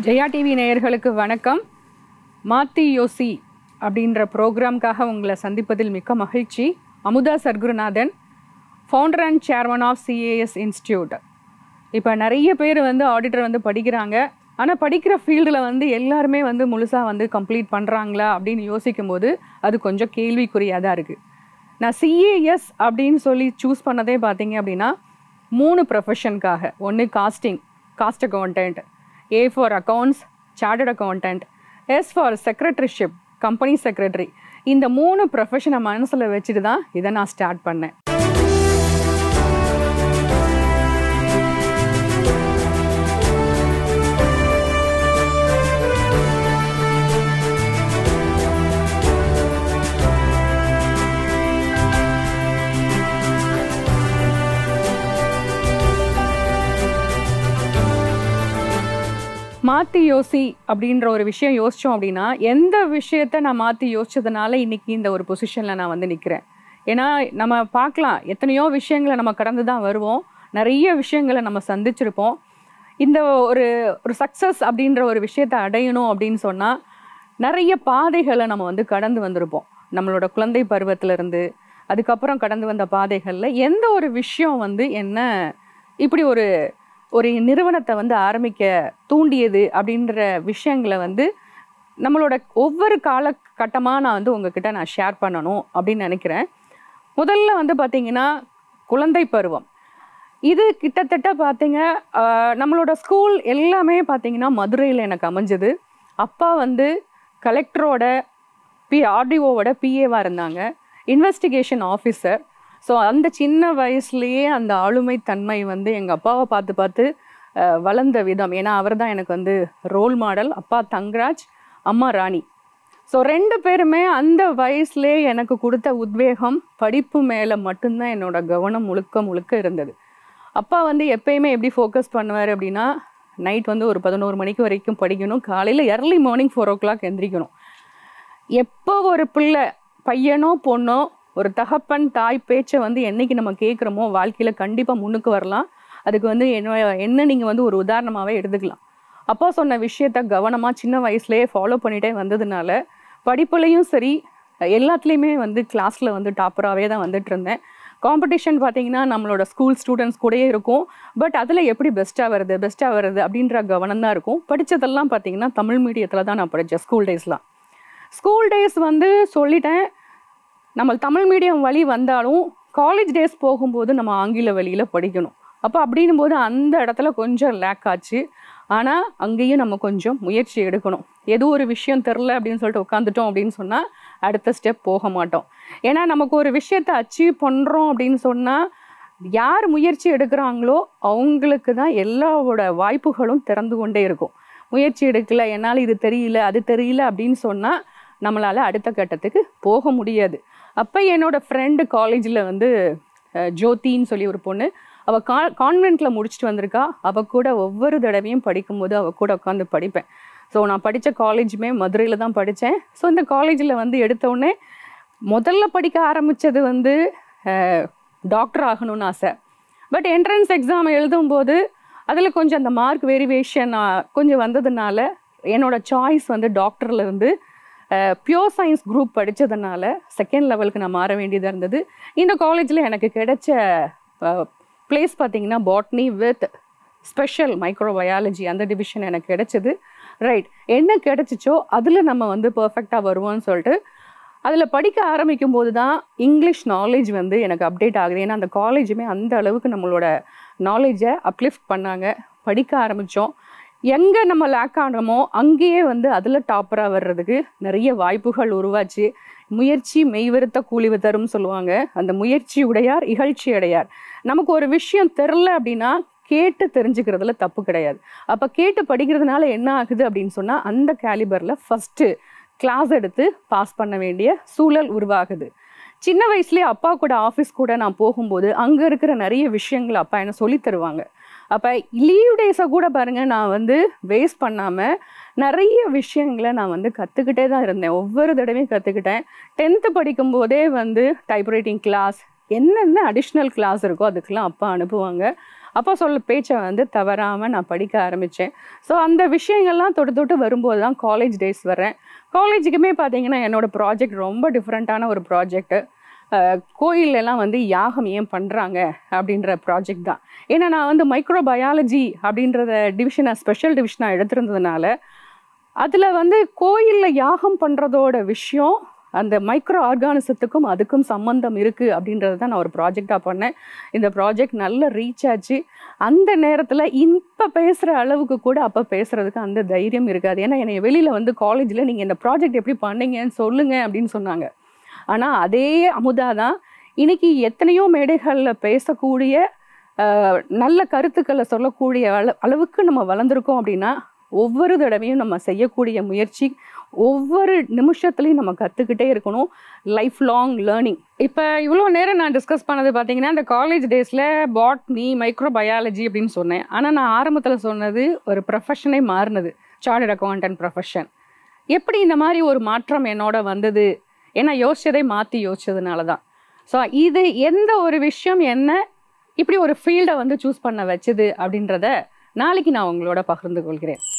Jaya TV நேயர்களுக்கு வணக்கம் மாத்தி யோசி அப்படின்ற ப்ரோக்ராம்காக உங்களை சந்திப்பதில் மிக்க மகிழ்ச்சி Amudha Sargurunathan founder and chairman of CAS institute இப்போ நிறைய பேர் வந்து ஆடிட்டர் வந்து படிக்கிறாங்க ஆனால் படிக்கிற ஃபீல்டில் வந்து எல்லாருமே வந்து முழுசாக வந்து கம்ப்ளீட் பண்ணுறாங்களா அப்படின்னு யோசிக்கும் போது அது கொஞ்சம் கேள்விக்குறியாக தான் இருக்குது நான் சிஏஎஸ் அப்படின்னு சொல்லி சூஸ் பண்ணதே பார்த்தீங்க அப்படின்னா மூணு ப்ரொஃபஷனுக்காக ஒன்று costing cost accountant A for accounts chartered accountant S for secretaryship company secretary இந்த மூணு ப்ரொஃபஷனை மனசில் வச்சுட்டு தான் இதை நான் ஸ்டார்ட் பண்ணேன் மாற்றி யோசி அப்படின்ற ஒரு விஷயம் யோசித்தோம் அப்படின்னா எந்த விஷயத்த நான் மாற்றி யோசிச்சதுனால இன்னைக்கு இந்த ஒரு பொசிஷனில் நான் வந்து நிற்கிறேன் ஏன்னா நம்ம பார்க்கலாம் எத்தனையோ விஷயங்களை நம்ம கடந்து தான் வருவோம் நிறைய விஷயங்களை நம்ம சந்திச்சிருப்போம் இந்த ஒரு ஒரு சக்ஸஸ் அப்படின்ற ஒரு விஷயத்தை அடையணும் அப்படின்னு சொன்னால் நிறைய பாதைகளை நம்ம வந்து கடந்து வந்திருப்போம் நம்மளோட குழந்தை பருவத்திலிருந்து அதுக்கப்புறம் கடந்து வந்த பாதைகளில் எந்த ஒரு விஷயம் வந்து என்ன இப்படி ஒரு ஒரு நிறுவனத்தை வந்து ஆரம்பிக்க தூண்டியது அப்படின்ற விஷயங்களை வந்து நம்மளோட ஒவ்வொரு காலகட்டமாக நான் வந்து உங்ககிட்ட நான் ஷேர் பண்ணணும் அப்படின்னு நினைக்கிறேன் முதல்ல வந்து பார்த்தீங்கன்னா குழந்தை பருவம் இது கிட்டத்தட்ட பார்த்தீங்க ஆஹ், நம்மளோட ஸ்கூல் எல்லாமே பார்த்தீங்கன்னா மதுரையில் எனக்கு அமைஞ்சது அப்பா வந்து கலெக்டரோட பி ஆர்டிஓவோட பிஏவாக இருந்தாங்க இன்வெஸ்டிகேஷன் ஆஃபீஸர் ஸோ அந்த சின்ன வயசுலேயே அந்த ஆளுமை தன்மை வந்து எங்கள் அப்பாவை பார்த்து பார்த்து ஆஹ், வளர்ந்த விதம் ஏன்னா அவர் தான் எனக்கு வந்து ரோல் மாடல் அப்பா தங்கராஜ் அம்மா ராணி ஸோ ரெண்டு பேருமே அந்த வயசுலேயே எனக்கு கொடுத்த உத்வேகம் படிப்பு மேலே மட்டும்தான் என்னோட கவனம் முழுக்க முழுக்க இருந்தது அப்பா வந்து எப்பயுமே எப்படி ஃபோக்கஸ் பண்ணுவார் அப்படின்னா நைட் வந்து ஒரு பதினோரு மணிக்கு வரைக்கும் படிக்கணும் காலையில் early morning four o'clock எந்திரிக்கணும் எப்போ ஒரு பிள்ளை பையனோ பொண்ணோ ஒரு தகப்பன் தாய் பேச்சை வந்து என்னைக்கு நம்ம கேட்குறோமோ வாழ்க்கையில் கண்டிப்பாக முன்னுக்கு வரலாம் அதுக்கு வந்து என்ன என்ன நீங்கள் வந்து ஒரு உதாரணமாகவே எடுத்துக்கலாம் அப்பா சொன்ன விஷயத்த கவனமாக சின்ன வயசுலேயே ஃபாலோ பண்ணிகிட்டே வந்ததுனால படிப்புலையும் சரி எல்லாத்துலேயுமே வந்து கிளாஸில் வந்து டாப்பராகவே தான் வந்துட்டு இருந்தேன் காம்படிஷன் பார்த்தீங்கன்னா நம்மளோட ஸ்கூல் ஸ்டூடெண்ட்ஸ் கூடயே இருக்கும் பட் அதில் எப்படி பெஸ்ட்டாக வருது பெஸ்ட்டாக வருது அப்படின்ற கவனம் தான் இருக்கும் படித்ததெல்லாம் பார்த்தீங்கன்னா தமிழ் மீடியத்தில் தான் நான் படித்தேன் ஸ்கூல் டேஸ்லாம் ஸ்கூல் டேஸ் வந்து சொல்லிட்டேன் நம்ம தமிழ் மீடியம் வழி வந்தாலும் காலேஜ் டேஸ் போகும்போது நம்ம ஆங்கில வழியில் படிக்கணும் அப்போ அப்படின்னும் போது அந்த இடத்துல கொஞ்சம் லேக் ஆச்சு ஆனால் அங்கேயும் நம்ம கொஞ்சம் முயற்சி எடுக்கணும் ஏதோ ஒரு விஷயம் தெரில அப்படின்னு சொல்லிட்டு உட்காந்துட்டோம் அப்படின்னு சொன்னால் அடுத்த ஸ்டெப் போக மாட்டோம் ஏன்னா நமக்கு ஒரு விஷயத்தை அச்சீவ் பண்ணுறோம் அப்படின்னு சொன்னால் யார் முயற்சி எடுக்கிறாங்களோ அவங்களுக்கு தான் எல்லாவோட வாய்ப்புகளும் திறந்து கொண்டே இருக்கும் முயற்சி எடுக்கல என்னால் இது தெரியல அது தெரியல அப்படின்னு சொன்னால் நம்மளால் அடுத்த கட்டத்துக்கு போக முடியாது அப்போ என்னோட ஃப்ரெண்டு காலேஜில் வந்து அஹ், ஜோதின்னு சொல்லி ஒரு பொண்ணு அவள் கா கான்வென்ட்டில் முடிச்சுட்டு வந்திருக்கா அவள் கூட ஒவ்வொரு தடவையும் படிக்கும்போது அவள் கூட உட்காந்து படிப்பேன் ஸோ நான் படித்த காலேஜுமே மதுரையில் தான் படித்தேன் ஸோ இந்த காலேஜில் வந்து எடுத்த உடனே முதல்ல படிக்க ஆரம்பித்தது வந்து டாக்டர் ஆகணும்னு ஆசை பட் என்ட்ரன்ஸ் எக்ஸாம் எழுதும்போது அதில் கொஞ்சம் அந்த மார்க் வேரியேஷன் கொஞ்சம் வந்ததுனால என்னோட சாய்ஸ் வந்து டாக்டர்ல இருந்து பியோர் சயின்ஸ் குரூப் படித்ததுனால செகண்ட் லெவலுக்கு நான் மாற வேண்டியதாக இருந்தது இந்த காலேஜில் எனக்கு கிடைச்ச பிளேஸ் பார்த்தீங்கன்னா பாட்னி வித் ஸ்பெஷல் மைக்ரோபயாலஜி அந்த டிவிஷன் எனக்கு கிடைச்சது ரைட் என்ன கிடைச்சிச்சோ அதில் நம்ம வந்து பர்ஃபெக்டாக வருவோம்னு சொல்லிட்டு அதில் படிக்க ஆரம்பிக்கும் போது தான் இங்கிலீஷ் நாலேஜ் வந்து எனக்கு அப்டேட் ஆகுது ஏன்னா அந்த காலேஜுமே அந்த அளவுக்கு நம்மளோட நாலேஜை அப்லிஃப்ட் பண்ணாங்க படிக்க ஆரம்பித்தோம் எங்கே நம்ம லேக் ஆனோமோ அங்கேயே வந்து அதில் டாப்பராக வர்றதுக்கு நிறைய வாய்ப்புகள் உருவாச்சு முயற்சி மெய்வருத்த கூலி தரும் சொல்லுவாங்க அந்த முயற்சி உடையார் இகழ்ச்சி அடையார் நமக்கு ஒரு விஷயம் தெரில அப்படின்னா கேட்டு தெரிஞ்சுக்கிறதுல தப்பு கிடையாது அப்போ கேட்டு படிக்கிறதுனால என்ன ஆகுது அப்படின்னு சொன்னால் அந்த கேலிபரில் ஃபஸ்ட்டு கிளாஸ் எடுத்து பாஸ் பண்ண வேண்டிய சூழல் உருவாகுது சின்ன வயசுலேயே அப்பா கூட ஆஃபீஸ் கூட நான் போகும்போது அங்கே இருக்கிற நிறைய விஷயங்களை அப்பா என்ன சொல்லித் தருவாங்க அப்போ லீவ் டேஸை கூட பாருங்கள் நான் வந்து வேஸ்ட் பண்ணாமல் நிறைய விஷயங்களை நான் வந்து கற்றுக்கிட்டே தான் இருந்தேன் ஒவ்வொரு தடவையும் கற்றுக்கிட்டேன் டென்த்து படிக்கும்போதே வந்து டைப்ரைட்டிங் கிளாஸ் என்னென்ன அடிஷ்னல் கிளாஸ் இருக்கோ அதுக்கெல்லாம் அப்பா அனுப்புவாங்க அப்பா சொல்ல பேச்சை வந்து தவறாமல் நான் படிக்க ஆரம்பித்தேன் ஸோ அந்த விஷயங்கள்லாம் தொட்டு தொட்டு வரும்போது தான் காலேஜ் டேஸ் வரேன் காலேஜுக்குமே பார்த்தீங்கன்னா என்னோட ப்ராஜெக்ட் ரொம்ப டிஃப்ரெண்ட்டான ஒரு ப்ராஜெக்ட்டு கோயிலெல்லாம் வந்து யாகம் ஏன் பண்ணுறாங்க அப்படின்ற ப்ராஜெக்ட் தான் ஏன்னா நான் வந்து மைக்ரோ பயாலஜி அப்படின்றத டிவிஷனை ஸ்பெஷல் டிவிஷனாக எடுத்திருந்ததுனால அதில் வந்து கோயிலில் யாகம் பண்ணுறதோட விஷயம் அந்த மைக்ரோ ஆர்கானிசத்துக்கும் அதுக்கும் சம்மந்தம் இருக்குது அப்படின்றது தான் நான் ஒரு ப்ராஜெக்டாக பண்ணேன் இந்த ப்ராஜெக்ட் நல்ல ரீச் ஆச்சு அந்த நேரத்தில் இப்போ பேசுகிற அளவுக்கு கூட அப்போ பேசுகிறதுக்கு அந்த தைரியம் இருக்காது ஏன்னா என்னை வெளியில் வந்து காலேஜில் நீங்கள் இந்த ப்ராஜெக்ட் எப்படி பண்ணீங்கன்னு சொல்லுங்க அப்படின்னு சொன்னாங்க ஆனால் அதே அமுதா தான் இன்னைக்கு எத்தனையோ மேடைகளில் பேசக்கூடிய அஹ், நல்ல கருத்துக்களை சொல்லக்கூடிய அள அளவுக்கு நம்ம வளர்ந்துருக்கோம் அப்படின்னா ஒவ்வொரு தடவையும் நம்ம செய்யக்கூடிய முயற்சி ஒவ்வொரு நிமிஷத்துலையும் நம்ம கற்றுக்கிட்டே இருக்கணும் லைஃப் லாங் லேர்னிங் இப்போ இவ்வளோ நேரம் நான் டிஸ்கஸ் பண்ணது பார்த்தீங்கன்னா இந்த காலேஜ் டேஸில் பாட்னி மைக்ரோ பயாலஜி அப்படின்னு சொன்னேன் ஆனால் நான் ஆரம்பத்தில் சொன்னது ஒரு ப்ரொஃபஷனே மாறினது சார்ட்டட் அக்கௌண்டன்ட் ப்ரொஃபஷன் எப்படி இந்த மாதிரி ஒரு மாற்றம் என்னோட வந்தது ஏன்னா யோசிச்சதை மாற்றி யோசிச்சதுனால தான் ஸோ இது எந்த ஒரு விஷயம் என்ன இப்படி ஒரு ஃபீல்டை வந்து சூஸ் பண்ண வச்சது அப்படின்றத நாளைக்கு நான் உங்களோட பகிர்ந்து கொள்கிறேன்